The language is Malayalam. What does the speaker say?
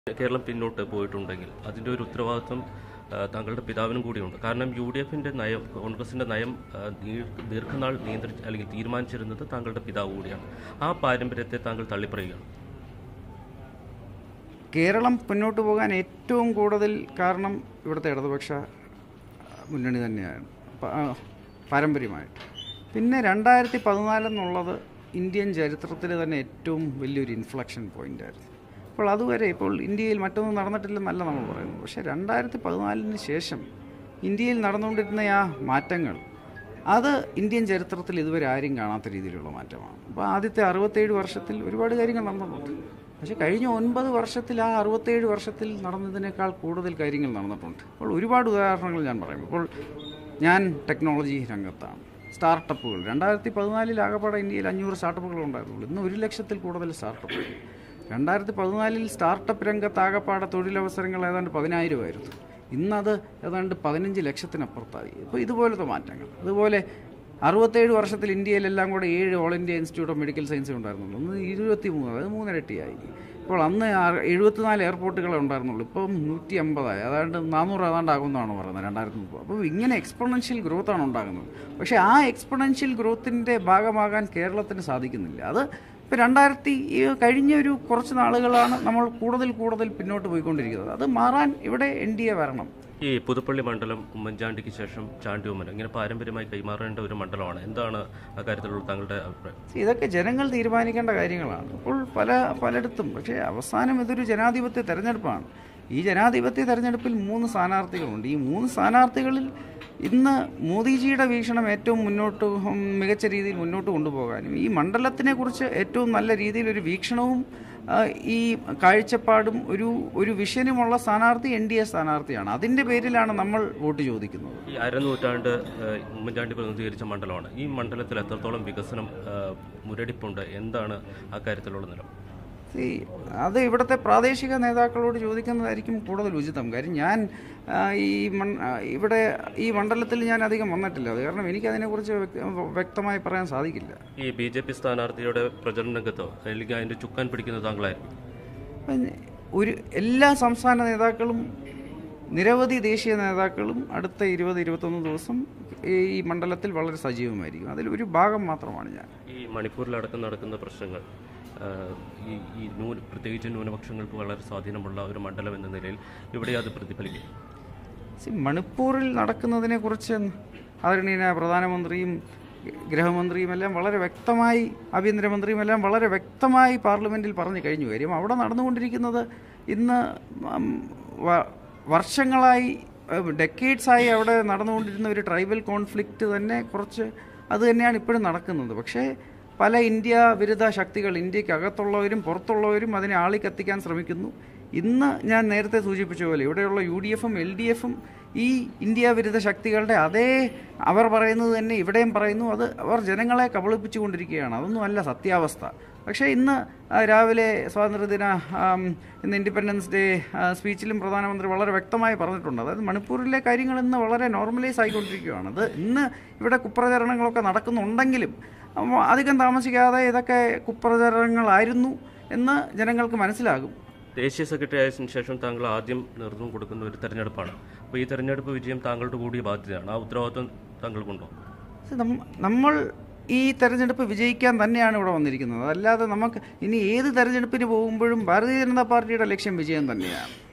കേരളം പിന്നോട്ട് പോയിട്ടുണ്ടെങ്കിൽ അതിൻ്റെ ഒരു ഉത്തരവാദിത്വം ആ, താങ്കളുടെ പിതാവിനും കൂടിയുണ്ട് കാരണം യു ഡി എഫിൻ്റെ നയം കോൺഗ്രസിൻ്റെ നയം ആ, ദീർ- ദീർഘനാൾ നിയന്ത്രിച്ച് അല്ലെങ്കിൽ തീരുമാനിച്ചിരുന്നത് താങ്കളുടെ പിതാവ് കൂടിയാണ് ആ പാരമ്പര്യത്തെ താങ്കൾ തള്ളിപ്പറയുകയാണ് കേരളം മുന്നോട്ട് പോകാൻ ഏറ്റവും കൂടുതൽ കാരണം ഇവിടുത്തെ ഇടതുപക്ഷ മുന്നണി തന്നെയാണ് പ- ആ, പാരമ്പര്യമായിട്ട് പിന്നെ രണ്ടായിരത്തി പതിനാലെന്നുള്ളത് ഇന്ത്യൻ ചരിത്രത്തിൽ തന്നെ ഏറ്റവും വലിയൊരു ഇൻഫ്ലക്ഷൻ പോയിന്റ് ആയിരുന്നു അപ്പോൾ അതുവരെ ഇപ്പോൾ ഇന്ത്യയിൽ മറ്റൊന്നും നടന്നിട്ടില്ലെന്നല്ല നമ്മൾ പറയുന്നത് പക്ഷേ രണ്ടായിരത്തി പതിനാലിന് ശേഷം ഇന്ത്യയിൽ നടന്നുകൊണ്ടിരുന്ന ആ മാറ്റങ്ങൾ അത് ഇന്ത്യൻ ചരിത്രത്തിൽ ഇതുവരെ ആരും കാണാത്ത രീതിയിലുള്ള മാറ്റമാണ് അപ്പോൾ ആദ്യത്തെ അറുപത്തേഴ് വർഷത്തിൽ ഒരുപാട് കാര്യങ്ങൾ നടന്നിട്ടുണ്ട് പക്ഷേ കഴിഞ്ഞ ഒൻപത് വർഷത്തിൽ ആ അറുപത്തേഴ് വർഷത്തിൽ നടന്നതിനേക്കാൾ കൂടുതൽ കാര്യങ്ങൾ നടന്നിട്ടുണ്ട് അപ്പോൾ ഒരുപാട് ഉദാഹരണങ്ങൾ ഞാൻ പറയും ഇപ്പോൾ ഞാൻ ടെക്നോളജി രംഗത്താണ് സ്റ്റാർട്ടപ്പുകൾ രണ്ടായിരത്തി പതിനാലിൽ ആകപ്പാടെ ഇന്ത്യയിൽ അഞ്ഞൂറ് സ്റ്റാർട്ടപ്പുകൾ ഉണ്ടായിരുന്നുള്ളൂ ഇന്ന് ഒരു ലക്ഷത്തിൽ കൂടുതൽ സ്റ്റാർട്ടപ്പുകൾ രണ്ടായിരത്തി പതിനാലിൽ സ്റ്റാർട്ടപ്പ് രംഗത്ത് ആകപ്പാടെ തൊഴിലവസരങ്ങൾ ഏതാണ്ട് പതിനായിരമായിരുന്നു ഇന്നത് ഏതാണ്ട് പതിനഞ്ച് ലക്ഷത്തിനപ്പുറത്തായി അപ്പോൾ ഇതുപോലത്തെ മാറ്റങ്ങൾ അതുപോലെ അറുപത്തേഴ് വർഷത്തിൽ ഇന്ത്യയിലെല്ലാം കൂടെ ഏഴ് All India Institute of Medical Science ഉണ്ടായിരുന്നുള്ളൂ ഒന്ന് ഇരുപത്തി മൂന്ന് അതായത് മൂന്നിരട്ടിയായി ഇപ്പോൾ അന്ന് ആ- എഴുപത്തിനാല് എയർപോർട്ടുകളെ ഉണ്ടായിരുന്നുള്ളൂ ഇപ്പം നൂറ്റി അമ്പതായി അതാണ്ട് നാനൂറ് ഏതാണ്ട് ആകുമെന്നാണ് പറയുന്നത് രണ്ടായിരത്തി മുപ്പത് അപ്പോൾ ഇങ്ങനെ എക്സ്പൊണൻഷ്യൽ ഗ്രോത്ത് ആണ് ഉണ്ടാകുന്നത് പക്ഷേ ആ എക്സ്പൊണൻഷ്യൽ ഗ്രോത്തിൻ്റെ ഭാഗമാകാൻ കേരളത്തിന് സാധിക്കുന്നില്ല അത് ഇപ്പോൾ രണ്ടായിരത്തി ഈ കഴിഞ്ഞ ഒരു കുറച്ച് നാളുകളാണ് നമ്മൾ കൂടുതൽ കൂടുതൽ പിന്നോട്ട് പോയിക്കൊണ്ടിരിക്കുന്നത് അത് മാറാൻ ഇവിടെ എൻ ഡി എ വരണം ഈ പുതുപ്പള്ളി മണ്ഡലം ഉമ്മൻചാണ്ടിക്ക് ശേഷം ചാണ്ടി ഉമ്മൻ ഇങ്ങനെ പാരമ്പര്യമായി കൈമാറേണ്ട ഒരു മണ്ഡലമാണ് എന്താണ് അക്കാര്യത്തിലുള്ള താങ്കളുടെ അഭിപ്രായം ഇതൊക്കെ ജനങ്ങൾ തീരുമാനിക്കേണ്ട കാര്യങ്ങളാണ് ഇപ്പോൾ പല പലയിടത്തും പക്ഷേ അവസാനം ഇതൊരു ജനാധിപത്യ തെരഞ്ഞെടുപ്പാണ് ഈ ജനാധിപത്യ തെരഞ്ഞെടുപ്പിൽ മൂന്ന് സ്ഥാനാർത്ഥികളുണ്ട് ഈ മൂന്ന് സ്ഥാനാർത്ഥികളിൽ ഇന്ന് മോദിജിയുടെ വീക്ഷണം ഏറ്റവും മുന്നോട്ട് ഉം, മികച്ച രീതിയിൽ മുന്നോട്ട് കൊണ്ടുപോകാനും ഈ മണ്ഡലത്തിനെ കുറിച്ച് ഏറ്റവും നല്ല രീതിയിൽ ഒരു വീക്ഷണവും ആ, ഈ കാഴ്ചപ്പാടും ഒരു ഒരു വിഷനുമുള്ള സ്ഥാനാർത്ഥി എൻ ഡി എ സ്ഥാനാർത്ഥിയാണ് അതിൻ്റെ പേരിലാണ് നമ്മൾ വോട്ട് ചോദിക്കുന്നത് ഈ അരനൂറ്റാണ്ട് ഏഹ്, ഉമ്മൻചാണ്ടി പ്രതിനിധീകരിച്ച മണ്ഡലമാണ് ഈ മണ്ഡലത്തിൽ എത്രത്തോളം വികസനം ഏഹ്, മുരടിപ്പുണ്ട് എന്താണ് അക്കാര്യത്തിലുള്ള നിലം ഈ അത് ഇവിടുത്തെ പ്രാദേശിക നേതാക്കളോട് ചോദിക്കുന്നതായിരിക്കും കൂടുതൽ ഉചിതം കാര്യം ഞാൻ ആ, ഈ മൺ ആ, ഇവിടെ ഈ മണ്ഡലത്തിൽ ഞാൻ അധികം വന്നിട്ടില്ല അത് കാരണം എനിക്കതിനെക്കുറിച്ച് വ്യക്ത- വ്യക്തമായി പറയാൻ സാധിക്കില്ല ഈ ബി ജെ പി സ്ഥാനാർത്ഥിയുടെ പ്രചരണ രംഗത്തോ അല്ലെങ്കിൽ അതിന്റെ ചുക്കാൻ പിടിക്കുന്നത് താങ്കളായിരുന്നു അപ്പം ഒരു എല്ലാ സംസ്ഥാന നേതാക്കളും നിരവധി ദേശീയ നേതാക്കളും അടുത്ത ഇരുപത് ഇരുപത്തൊന്ന് ദിവസം ഈ മണ്ഡലത്തിൽ വളരെ സജീവമായിരിക്കും അതിൽ ഒരു ഭാഗം മാത്രമാണ് ഞാൻ ഈ മണിപ്പൂരിലടക്കം നടക്കുന്ന പ്രശ്നങ്ങൾ ഏഹ്, ഈ ഈ ന്യൂന പ്രത്യേകിച്ച് ന്യൂനപക്ഷങ്ങൾക്ക് വളരെ സ്വാധീനമുള്ള ഒരു മണ്ഡലം എന്ന നിലയിൽ ഇവിടെ അത് പ്രതിഫലിക്കും സി മണിപ്പൂരിൽ നടക്കുന്നതിനെ കുറിച്ച് ആദരണീയനായ പ്രധാനമന്ത്രിയും ഗൃഹമന്ത്രിയും എല്ലാം വളരെ വ്യക്തമായി ആഭ്യന്തരമന്ത്രിയും എല്ലാം വളരെ വ്യക്തമായി പാർലമെന്റിൽ പറഞ്ഞു കഴിഞ്ഞു കാര്യം അവിടെ നടന്നുകൊണ്ടിരിക്കുന്നത് ഇന്ന് ഉം, വ- വർഷങ്ങളായി ഡെക്കേഡ്സായി അവിടെ നടന്നുകൊണ്ടിരുന്ന ഒരു ട്രൈബൽ കോൺഫ്ലിക്റ്റ് തന്നെ കുറച്ച് അത് തന്നെയാണ് ഇപ്പോഴും നടക്കുന്നത് പക്ഷേ പല ഇന്ത്യ വിരുദ്ധ ശക്തികൾ ഇന്ത്യക്കകത്തുള്ളവരും പുറത്തുള്ളവരും അതിനെ ആളിക്കത്തിക്കാൻ ശ്രമിക്കുന്നു ഇന്ന് ഞാൻ നേരത്തെ സൂചിപ്പിച്ച പോലെ ഇവിടെയുള്ള യു ഡി എഫും എൽ ഡി എഫും ഈ ഇന്ത്യ വിരുദ്ധ ശക്തികളുടെ അതേ അവർ പറയുന്നത് തന്നെ ഇവിടെയും പറയുന്നു അത് അവർ ജനങ്ങളെ കബളിപ്പിച്ചുകൊണ്ടിരിക്കുകയാണ് അതൊന്നും അല്ല സത്യാവസ്ഥ പക്ഷേ ഇന്ന് ആ, രാവിലെ സ്വാതന്ത്ര്യദിന ആം, ഇന്ന് ഇൻഡിപെൻഡൻസ് ഡേ ആ, സ്പീച്ചിലും പ്രധാനമന്ത്രി വളരെ വ്യക്തമായി പറഞ്ഞിട്ടുണ്ട് അതായത് മണിപ്പൂരിലെ കാര്യങ്ങൾ ഇന്ന് വളരെ നോർമലൈസ് ആയിക്കൊണ്ടിരിക്കുകയാണ് അത് ഇന്ന് ഇവിടെ കുപ്രചരണങ്ങളൊക്കെ നടക്കുന്നുണ്ടെങ്കിലും അപ്പൊ അധികം താമസിക്കാതെ ഇതൊക്കെ കുപ്രചരണങ്ങളായിരുന്നു എന്ന് ജനങ്ങൾക്ക് മനസ്സിലാകും ദേശീയ സെക്രട്ടറി ആയതിനു ശേഷം താങ്കൾ ആദ്യം നേതൃത്വം കൊടുക്കുന്ന ഒരു തെരഞ്ഞെടുപ്പാണ് അപ്പോൾ ഈ തെരഞ്ഞെടുപ്പ് വിജയം താങ്കളുടെ കൂടിയ ബാധ്യതയാണ് ആ ഉത്തരവാദിത്വം താങ്കൾക്കുണ്ടോ ഇത് നമ്മ- നമ്മൾ ഈ തെരഞ്ഞെടുപ്പ് വിജയിക്കാൻ തന്നെയാണ് ഇവിടെ വന്നിരിക്കുന്നത് അല്ലാതെ നമുക്ക് ഇനി ഏത് തെരഞ്ഞെടുപ്പിന് പോകുമ്പോഴും ഭാരതീയ ജനതാ പാർട്ടിയുടെ ലക്ഷ്യം വിജയം തന്നെയാണ്